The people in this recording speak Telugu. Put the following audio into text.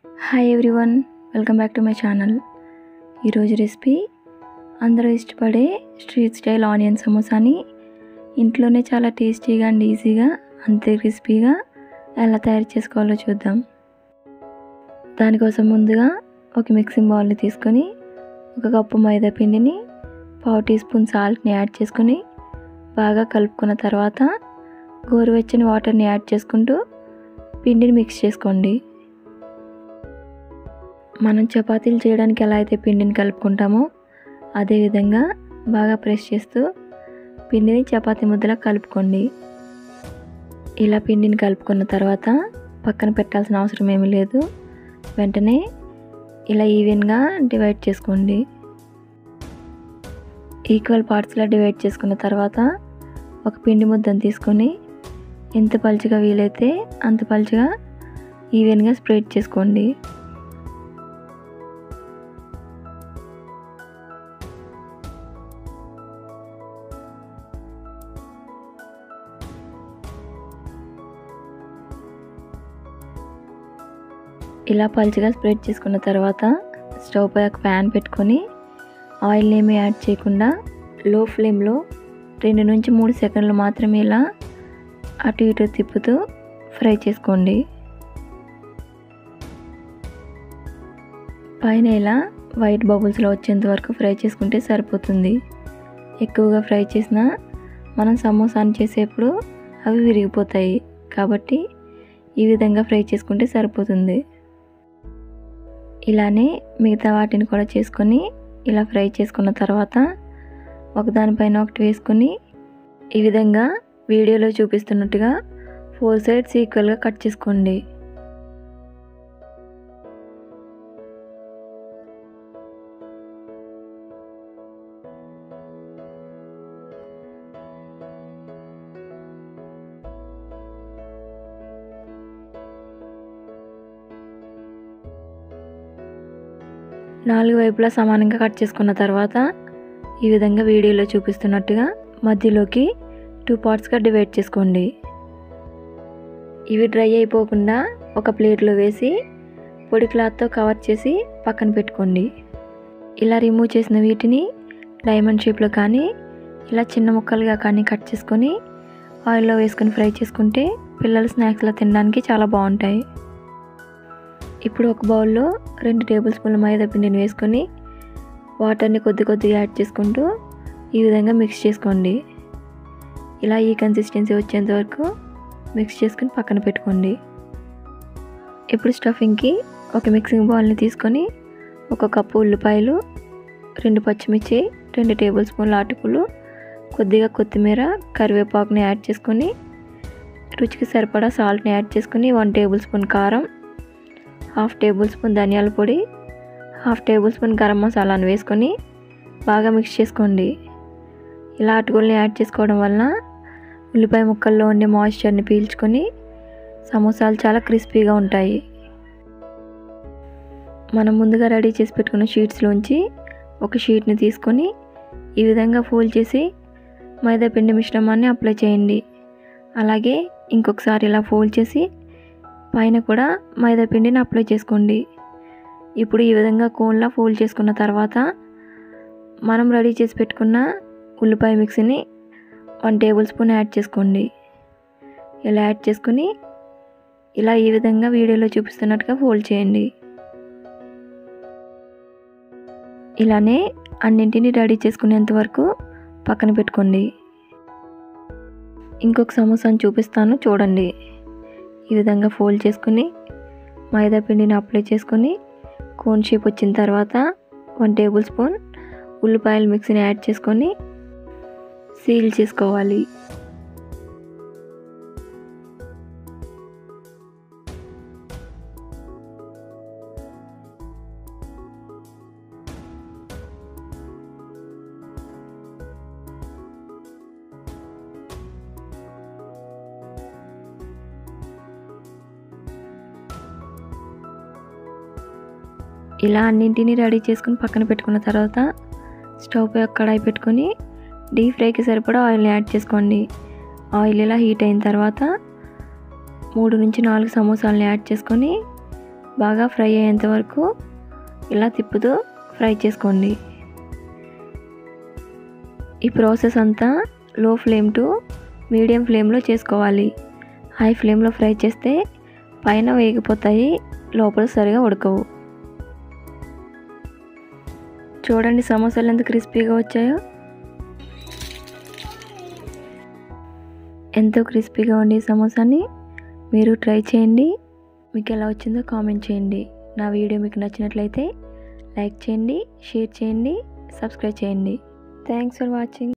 hi everyone welcome back to my channel ఈరోజు రెసిపీ అందరూ ఇష్టపడే స్ట్రీట్ స్టైల్ ఆనియన్ సమోసాని ఇంట్లోనే చాలా టేస్టీగా అండ్ ఈజీగా అంతే క్రిస్పీగా ఎలా తయారు చేసుకోవాలో చూద్దాం దానికోసం ముందుగా ఒక మిక్సింగ్ బౌల్ని తీసుకొని ఒక కప్పు మైదా పిండిని పావు టీ స్పూన్ సాల్ట్ని యాడ్ చేసుకొని బాగా కలుపుకున్న తర్వాత గోరువెచ్చని వాటర్ని యాడ్ చేసుకుంటూ పిండిని మిక్స్ చేసుకోండి మనం చపాతీలు చేయడానికి ఎలా అయితే పిండిని కలుపుకుంటామో అదేవిధంగా బాగా ప్రెస్ చేస్తూ పిండిని చపాతీ ముద్దలా కలుపుకోండి ఇలా పిండిని కలుపుకున్న తర్వాత పక్కన పెట్టాల్సిన అవసరం ఏమీ లేదు వెంటనే ఇలా ఈవెన్గా డివైడ్ చేసుకోండి ఈక్వల్ పార్ట్స్లా డివైడ్ చేసుకున్న తర్వాత ఒక పిండి ముద్దను తీసుకొని ఎంత పలుచగా వీలైతే అంత పలుచగా ఈవెన్గా స్ప్రెడ్ చేసుకోండి ఇలా పలుచగా స్ప్రెడ్ చేసుకున్న తర్వాత స్టవ్ పై ఒక ప్యాన్ పెట్టుకొని ఆయిల్ ఏమీ యాడ్ చేయకుండా లో ఫ్లేమ్లో రెండు నుంచి మూడు సెకండ్లు మాత్రమే ఇలా అటు ఇటు తిప్పుతూ ఫ్రై చేసుకోండి పైన ఇలా వైట్ బబుల్స్లో వచ్చేంత వరకు ఫ్రై చేసుకుంటే సరిపోతుంది ఎక్కువగా ఫ్రై చేసినా మనం సమోసాని చేసేప్పుడు అవి విరిగిపోతాయి కాబట్టి ఈ విధంగా ఫ్రై చేసుకుంటే సరిపోతుంది ఇలానే మిగతా వాటిని కూడా చేసుకొని ఇలా ఫ్రై చేసుకున్న తర్వాత ఒకదానిపైన ఒకటి వేసుకొని ఈ విధంగా వీడియోలో చూపిస్తున్నట్టుగా ఫోర్ సైడ్స్ ఈక్వల్గా కట్ చేసుకోండి నాలుగు వైపులా సమానంగా కట్ చేసుకున్న తర్వాత ఈ విధంగా వీడియోలో చూపిస్తున్నట్టుగా మధ్యలోకి టూ పార్ట్స్గా డివైడ్ చేసుకోండి ఇవి డ్రై అయిపోకుండా ఒక ప్లేట్లో వేసి పొడి క్లాత్తో కవర్ చేసి పక్కన పెట్టుకోండి ఇలా రిమూవ్ చేసిన వీటిని డైమండ్ షేప్లో కానీ ఇలా చిన్న ముక్కలుగా కానీ కట్ చేసుకొని ఆయిల్లో వేసుకొని ఫ్రై చేసుకుంటే పిల్లలు స్నాక్స్లో తినడానికి చాలా బాగుంటాయి ఇప్పుడు ఒక బౌల్లో రెండు టేబుల్ స్పూన్ల మైదా పిండిని వేసుకొని వాటర్ని కొద్ది కొద్దిగా యాడ్ చేసుకుంటూ ఈ విధంగా మిక్స్ చేసుకోండి ఇలా ఈ కన్సిస్టెన్సీ వచ్చేంత వరకు మిక్స్ చేసుకొని పక్కన పెట్టుకోండి ఇప్పుడు స్టఫింగ్కి ఒక మిక్సింగ్ బౌల్ని తీసుకొని ఒక కప్పు ఉల్లిపాయలు రెండు పచ్చిమిర్చి రెండు టేబుల్ స్పూన్ల అటుకులు కొద్దిగా కొత్తిమీర కరివేపాకుని యాడ్ చేసుకొని రుచికి సరిపడా సాల్ట్ని యాడ్ చేసుకొని వన్ టేబుల్ స్పూన్ కారం హాఫ్ టేబుల్ స్పూన్ ధనియాల పొడి హాఫ్ టేబుల్ స్పూన్ గరం మసాలాను వేసుకొని బాగా మిక్స్ చేసుకోండి ఇలా అటుకుల్ని యాడ్ చేసుకోవడం వలన ఉల్లిపాయ ముక్కల్లో ఉండే మాయిశ్చర్ని పీల్చుకొని సమోసాలు చాలా క్రిస్పీగా ఉంటాయి మనం ముందుగా రెడీ చేసి పెట్టుకున్న షీట్స్లోంచి ఒక షీట్ని తీసుకొని ఈ విధంగా ఫోల్డ్ చేసి మైదా పిండి మిశ్రమాన్ని అప్లై చేయండి అలాగే ఇంకొకసారి ఇలా ఫోల్డ్ చేసి పైన కూడా మైదా పిండిని అప్లై చేసుకోండి ఇప్పుడు ఈ విధంగా కోన్లా ఫోల్డ్ చేసుకున్న తర్వాత మనం రెడీ చేసి పెట్టుకున్న ఉల్లిపాయ మిక్సీని వన్ టేబుల్ స్పూన్ యాడ్ చేసుకోండి ఇలా యాడ్ చేసుకుని ఇలా ఈ విధంగా వీడియోలో చూపిస్తున్నట్టుగా ఫోల్డ్ చేయండి ఇలానే అన్నింటినీ రెడీ చేసుకునేంత వరకు పక్కన పెట్టుకోండి ఇంకొక సమోసాను చూపిస్తాను చూడండి ఈ విధంగా ఫోల్డ్ చేసుకుని మైదా పిండిని అప్లై చేసుకొని కోన్ షేప్ వచ్చిన తర్వాత వన్ టేబుల్ స్పూన్ ఉల్లిపాయల మిక్సీని యాడ్ చేసుకొని సీల్ చేసుకోవాలి ఇలా అన్నింటినీ రెడీ చేసుకుని పక్కన పెట్టుకున్న తర్వాత స్టవ్ పై ఒక కడాయి పెట్టుకొని డీప్ ఫ్రైకి సరిపడా ఆయిల్ని యాడ్ చేసుకోండి ఆయిల్ ఇలా హీట్ అయిన తర్వాత మూడు నుంచి నాలుగు సమోసాలను యాడ్ చేసుకొని బాగా ఫ్రై అయ్యేంత వరకు ఇలా తిప్పుతూ ఫ్రై చేసుకోండి ఈ ప్రాసెస్ అంతా లో ఫ్లేమ్ టు మీడియం ఫ్లేమ్లో చేసుకోవాలి హై ఫ్లేమ్లో ఫ్రై చేస్తే పైన వేగిపోతాయి లోపల సరిగా ఉడకవు చూడండి సమోసాలు ఎంత క్రిస్పీగా వచ్చాయో ఎంతో క్రిస్పీగా ఉండే సమోసాని మీరు ట్రై చేయండి మీకు ఎలా వచ్చిందో కామెంట్ చేయండి నా వీడియో మీకు నచ్చినట్లయితే లైక్ చేయండి షేర్ చేయండి సబ్స్క్రైబ్ చేయండి థ్యాంక్స్ ఫర్ వాచింగ్